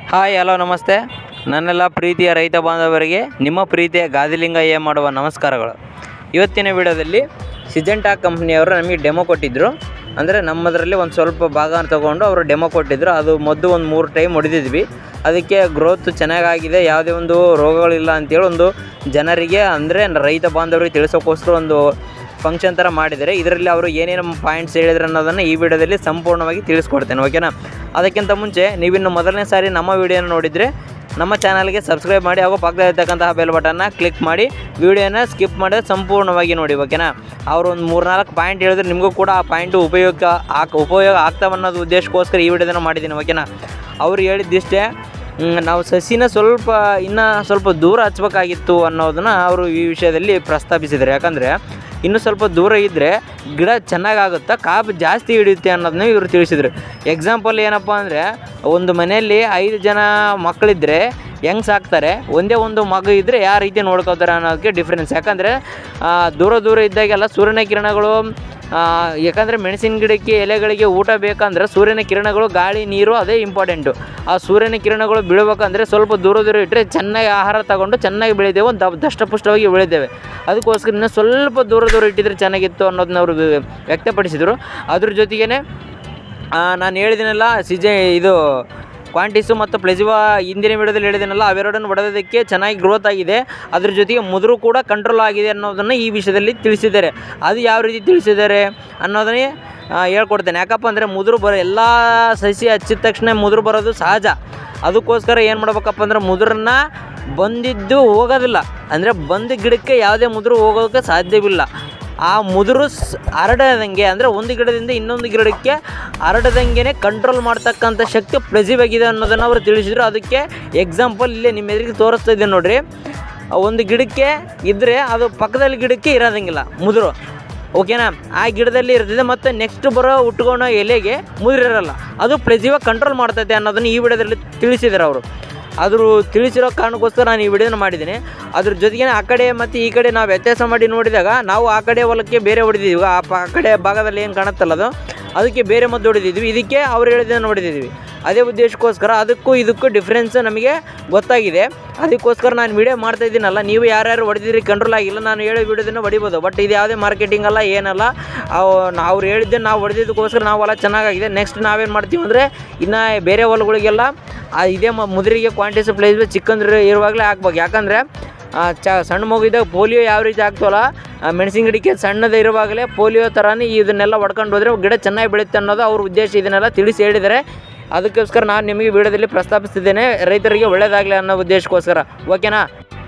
hi hello ನಮಸ್ತೆ ನನ್ನೆಲ್ಲ ಪ್ರೀತಿಯ ರೈತ ಬಾಂಧವರಿಗೆ ನಿಮ್ಮ ಪ್ರೀತಿಯ ಗಾದಿಲಿಂಗಯ್ಯ ಮಾಡುವ ನಮಸ್ಕಾರಗಳು ಇವತ್ತಿನ ವಿಡಿಯೋದಲ್ಲಿ ಸಿಜೆಂಟಾ ಕಂಪ್ನಿಯವರು ನಮಗೆ ಡೆಮೋ ಕೊಟ್ಟಿದ್ದರು ಅಂದರೆ ನಮ್ಮದರಲ್ಲಿ ಒಂದು ಸ್ವಲ್ಪ ಭಾಗ ತಗೊಂಡು ಅವರು ಡೆಮೋ ಕೊಟ್ಟಿದ್ದರು ಅದು ಮೊದಲು ಒಂದು ಮೂರು ಟೈಮ್ ಹೊಡೆದಿದ್ವಿ ಅದಕ್ಕೆ ಗ್ರೋತ್ ಚೆನ್ನಾಗಾಗಿದೆ ಯಾವುದೇ ಒಂದು ರೋಗಗಳಿಲ್ಲ ಅಂತೇಳಿ ಒಂದು ಜನರಿಗೆ ಅಂದರೆ ರೈತ ಬಾಂಧವರಿಗೆ ತಿಳಿಸೋಕ್ಕೋಸ್ಕರ ಒಂದು ಫಂಕ್ಷನ್ ಥರ ಮಾಡಿದ್ದಾರೆ ಇದರಲ್ಲಿ ಅವರು ಏನೇನು ಪಾಯಿಂಟ್ಸ್ ಹೇಳಿದ್ರು ಅನ್ನೋದನ್ನು ಈ ವಿಡಿಯೋದಲ್ಲಿ ಸಂಪೂರ್ಣವಾಗಿ ತಿಳಿಸ್ಕೊಡ್ತೇನೆ ಓಕೆನಾ ಅದಕ್ಕಿಂತ ಮುಂಚೆ ನೀವಿನ್ನು ಮೊದಲನೇ ಸಾರಿ ನಮ್ಮ ವಿಡಿಯೋನ ನೋಡಿದರೆ ನಮ್ಮ ಚಾನಲ್ಗೆ ಸಬ್ಸ್ಕ್ರೈಬ್ ಮಾಡಿ ಹಾಗೂ ಪಕ್ಕದಲ್ಲಿರ್ತಕ್ಕಂತಹ ಬೆಲ್ ಬಟನ್ನ ಕ್ಲಿಕ್ ಮಾಡಿ ವಿಡಿಯೋನ ಸ್ಕಿಪ್ ಮಾಡಿದ್ರೆ ಸಂಪೂರ್ಣವಾಗಿ ನೋಡಿ ಓಕೆನಾ ಅವರು ಒಂದು ಮೂರ್ನಾಲ್ಕು ಪಾಯಿಂಟ್ ಹೇಳಿದ್ರೆ ನಿಮಗೂ ಕೂಡ ಆ ಪಾಯಿಂಟು ಉಪಯೋಗ ಆಕ್ ಉಪಯೋಗ ಆಗ್ತಾವ ಅನ್ನೋದು ಉದ್ದೇಶಕ್ಕೋಸ್ಕರ ಈ ವಿಡಿಯೋನ ಮಾಡಿದ್ದೀನಿ ಓಕೆನಾ ಅವ್ರು ಹೇಳಿದ್ದಿಷ್ಟೇ ಮ್, ನಾವು ಸಸಿನ ಸ್ವಲ್ಪ ಇನ್ನು ಸ್ವಲ್ಪ ದೂರ ಹಚ್ಬೇಕಾಗಿತ್ತು ಅನ್ನೋದನ್ನ ಅವರು ಈ ವಿಷಯದಲ್ಲಿ ಪ್ರಸ್ತಾಪಿಸಿದ್ದಾರೆ ಯಾಕಂದರೆ ಇನ್ನೂ ಸ್ವಲ್ಪ ದೂರ ಇದ್ದರೆ ಗಿಡ ಚೆನ್ನಾಗಾಗುತ್ತಾ ಕಾಪು ಜಾಸ್ತಿ ಹಿಡಿಯುತ್ತೆ ಅನ್ನೋದನ್ನ ಇವರು ತಿಳಿಸಿದ್ರು ಎಕ್ಸಾಂಪಲ್ ಏನಪ್ಪ ಅಂದರೆ ಒಂದು ಮನೆಯಲ್ಲಿ ಐದು ಜನ ಮಕ್ಕಳಿದ್ದರೆ ಹೆಂಗೆ ಸಾಕ್ತಾರೆ ಒಂದೇ ಒಂದು ಮಗು ಇದ್ದರೆ ಯಾವ ರೀತಿ ನೋಡ್ಕೋತಾರೆ ಅನ್ನೋದಕ್ಕೆ ಡಿಫ್ರೆನ್ಸ್ ಯಾಕಂದರೆ ಆ, ದೂರ ದೂರ ಇದ್ದಾಗೆಲ್ಲ ಸೂರ್ಯನ ಕಿರಣಗಳು ಆ, ಯಾಕಂದರೆ ಮೆಣಸಿನ ಗಿಡಕ್ಕೆ ಎಲೆಗಳಿಗೆ ಊಟ ಬೇಕಂದ್ರೆ ಸೂರ್ಯನ ಕಿರಣಗಳು ಗಾಳಿ ನೀರು ಅದೇ ಇಂಪಾರ್ಟೆಂಟು ಆ ಸೂರ್ಯನ ಕಿರಣಗಳು ಬೀಳ್ಬೇಕಂದ್ರೆ ಸ್ವಲ್ಪ ದೂರ ದೂರ ಇಟ್ಟರೆ ಚೆನ್ನಾಗಿ ಆಹಾರ ತಗೊಂಡು ಚೆನ್ನಾಗಿ ಬೆಳಿತೇವೆ ಒಂದು ದಪ್- ದಷ್ಟಪುಷ್ಟವಾಗಿ ಬೆಳಿತೇವೆ ಅದಕ್ಕೋಸ್ಕರ ಇನ್ನೂ ಸ್ವಲ್ಪ ದೂರ ದೂರ ಇಟ್ಟಿದ್ರೆ ಚೆನ್ನಾಗಿತ್ತು ಅನ್ನೋದನ್ನ ಅವರು ವ್ಯಕ್ತಪಡಿಸಿದರು ಅದ್ರ ಜೊತೆಗೇ ನಾನು ಹೇಳಿದ್ದೀನಲ್ಲ ಸಿಜೆ ಇದು ಕ್ವಾಂಟಿಸು ಮತ್ತು ಪ್ಲೆಜಿವಾ ಹಿಂದಿನ ವಿಡಿಯೋದಲ್ಲಿ ಹೇಳಿದ್ದೀನಲ್ಲ ಅವೆರಡನ್ನು ಹೊಡೆದಕ್ಕೆ ಚೆನ್ನಾಗಿ ಗ್ರೋತ್ ಆಗಿದೆ ಅದ್ರ ಜೊತೆಗೆ ಮುದುರು ಕೂಡ ಕಂಟ್ರೋಲ್ ಆಗಿದೆ ಅನ್ನೋದನ್ನು ಈ ವಿಷಯದಲ್ಲಿ ತಿಳಿಸಿದ್ದಾರೆ ಅದು ಯಾವ ರೀತಿ ತಿಳಿಸಿದ್ದಾರೆ ಅನ್ನೋದನ್ನೇ ಆ, ಹೇಳ್ಕೊಡ್ತೇನೆ ಯಾಕಪ್ಪ ಅಂದರೆ ಮುದುರು ಬರೋ ಎಲ್ಲ ಸಸಿ ಹಚ್ಚಿದ ತಕ್ಷಣ ಮುದುರು ಬರೋದು ಸಹಜ ಅದಕ್ಕೋಸ್ಕರ ಏನು ಮಾಡ್ಬೇಕಪ್ಪ ಅಂದ್ರೆ ಮುದುರನ್ನ ಬಂದಿದ್ದು ಹೋಗೋದಿಲ್ಲ ಅಂದರೆ ಬಂದ ಗಿಡಕ್ಕೆ ಯಾವುದೇ ಮುದುರು ಹೋಗೋಕ್ಕೆ ಸಾಧ್ಯವಿಲ್ಲ ಆ ಮುದುರು ಸ್ ಹರಡದಂಗೆ ಅಂದರೆ ಒಂದು ಗಿಡದಿಂದ ಇನ್ನೊಂದು ಗಿಡಕ್ಕೆ ಹರಡದಂಗೆ ಕಂಟ್ರೋಲ್ ಮಾಡ್ತಕ್ಕಂಥ ಶಕ್ತಿ ಪ್ಲೆಸಿವಾಗಿದೆ ಅನ್ನೋದನ್ನು ಅವರು ತಿಳಿಸಿದ್ರು ಅದಕ್ಕೆ ಎಕ್ಸಾಂಪಲ್ ಇಲ್ಲೇ ನಿಮ್ಮ ಎದುರಿಗೆ ತೋರಿಸ್ತಾ ಇದ್ದೇನೆ ನೋಡ್ರಿ ಆ ಒಂದು ಗಿಡಕ್ಕೆ ಇದ್ದರೆ ಅದು ಪಕ್ಕದಲ್ಲಿ ಗಿಡಕ್ಕೆ ಇರೋದಂಗಿಲ್ಲ ಮುದುರು ಓಕೆನಾ ಆ ಗಿಡದಲ್ಲಿ ಇರ್ತದೆ ಮತ್ತು ನೆಕ್ಸ್ಟ್ ಬರೋ ಉಟ್ಕೊಳೋ ಎಲೆಗೆ ಮುದುರಿರಲ್ಲ ಅದು ಪ್ಲೆಸಿವಾಗಿ ಕಂಟ್ರೋಲ್ ಮಾಡ್ತೈತೆ ಅನ್ನೋದನ್ನು ಈ ವಿಡಿಯೋದಲ್ಲಿ ತಿಳಿಸಿದ್ದಾರೆ ಅವರು ಆದರೂ ತಿಳಿಸಿರೋ ಕಾರಣಕ್ಕೋಸ್ಕರ ನಾನು ಈ ವಿಡಿಯೋನ ಮಾಡಿದ್ದೀನಿ ಅದ್ರ ಜೊತೆಗೆ ಆ ಕಡೆ ಮತ್ತು ಈ ಕಡೆ ನಾವು ವ್ಯತ್ಯಾಸ ಮಾಡಿ ನೋಡಿದಾಗ ನಾವು ಆ ಕಡೆ ಹೊಲಕ್ಕೆ ಬೇರೆ ಹೊಡೆದಿದ್ವಿ ಆ ಪ- ಆ ಕಡೆ ಭಾಗದಲ್ಲಿ ಏನು ಕಾಣುತ್ತಲ್ಲ ಅದು ಅದಕ್ಕೆ ಬೇರೆ ಮದ್ದು ಹೊಡೆದಿದ್ವಿ ಇದಕ್ಕೆ ಅವ್ರು ಹೇಳಿದ್ದನ್ನು ನೋಡಿದ್ದೀವಿ ಅದೇ ಉದ್ದೇಶಕ್ಕೋಸ್ಕರ ಅದಕ್ಕೂ ಇದಕ್ಕೂ ಡಿಫ್ರೆನ್ಸ್ ನಮಗೆ ಗೊತ್ತಾಗಿದೆ ಅದಕ್ಕೋಸ್ಕರ ನಾನು ವಿಡಿಯೋ ಮಾಡ್ತಾ ಇದ್ದೀನಲ್ಲ ನೀವು ಯಾರ್ಯಾರು ಹೊಡೆದಿರಿ ಕಂಟ್ರೋಲ್ ಆಗಿಲ್ಲ ನಾನು ಹೇಳೋ ವಿಡಿಯೋದನ್ನು ಹೊಡಿಬೋದು ಬಟ್ ಇದು ಯಾವುದೇ ಮಾರ್ಕೆಟಿಂಗ್ ಅಲ್ಲ ಏನಲ್ಲ ಅವು ಅವ್ರು ಹೇಳಿದ್ದೆ ನಾವು ಹೊಡೆದಿದ್ದಕ್ಕೋಸ್ಕರ ನಾವು ಹೊಲ ಚೆನ್ನಾಗಾಗಿದೆ ನೆಕ್ಸ್ಟ್ ನಾವೇನು ಮಾಡ್ತೀವಿ ಅಂದರೆ ಇನ್ನು ಬೇರೆ ಹೊಲಗಳಿಗೆಲ್ಲ ಆ ಇದೇ ಮ ಮುದುರಿಗೆ ಕ್ವಾಂಟಿಸ್ ಪ್ಲೇಸ್ ಚಿಕ್ಕಂದ್ರೆ ಇರುವಾಗಲೇ ಹಾಕ್ಬೇಕು ಯಾಕಂದರೆ ಆ, ಚ ಸಣ್ಣ ಮಗುವಿದಾಗ ಪೋಲಿಯೋ ಯಾವ ರೀತಿ ಆಗ್ತವಲ್ಲ ಆ ಮೆಣಸಿನ ಗಿಡಕ್ಕೆ ಸಣ್ಣದೇ ಇರುವಾಗಲೇ ಪೋಲಿಯೋ ಥರನೇ ಇದನ್ನೆಲ್ಲ ಹೊಡ್ಕೊಂಡು ಹೋದರೆ ಗಿಡ ಚೆನ್ನಾಗಿ ಬೆಳೆಯುತ್ತೆ ಅನ್ನೋದು ಅವ್ರ ಉದ್ದೇಶ ಇದನ್ನೆಲ್ಲ ತಿಳಿಸಿ ಹೇಳಿದ್ದಾರೆ ಅದಕ್ಕೋಸ್ಕರ ನಾನು ನಿಮಗೆ ವಿಡಿಯೋದಲ್ಲಿ ಪ್ರಸ್ತಾಪಿಸ್ತಿದ್ದೇನೆ ರೈತರಿಗೆ ಒಳ್ಳೆಯದಾಗಲಿ ಅನ್ನೋ ಉದ್ದೇಶಕ್ಕೋಸ್ಕರ ಓಕೆನಾ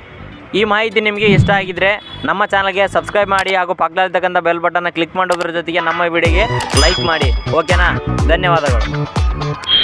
ಈ ಮಾಹಿತಿ ನಿಮಗೆ ಇಷ್ಟ ಆಗಿದ್ರೆ ನಮ್ಮ ಚಾನಲ್ಗೆ ಸಬ್ಸ್ಕ್ರೈಬ್ ಮಾಡಿ ಹಾಗೂ ಪಕ್ಕದಲ್ಲಿರ್ತಕ್ಕಂಥ ಬೆಲ್ ಬಟನ್ನ ಕ್ಲಿಕ್ ಮಾಡೋದ್ರ ಜೊತೆಗೆ ನಮ್ಮ ವಿಡಿಯೋಗೆ ಲೈಕ್ ಮಾಡಿ ಓಕೆನಾ ಧನ್ಯವಾದಗಳು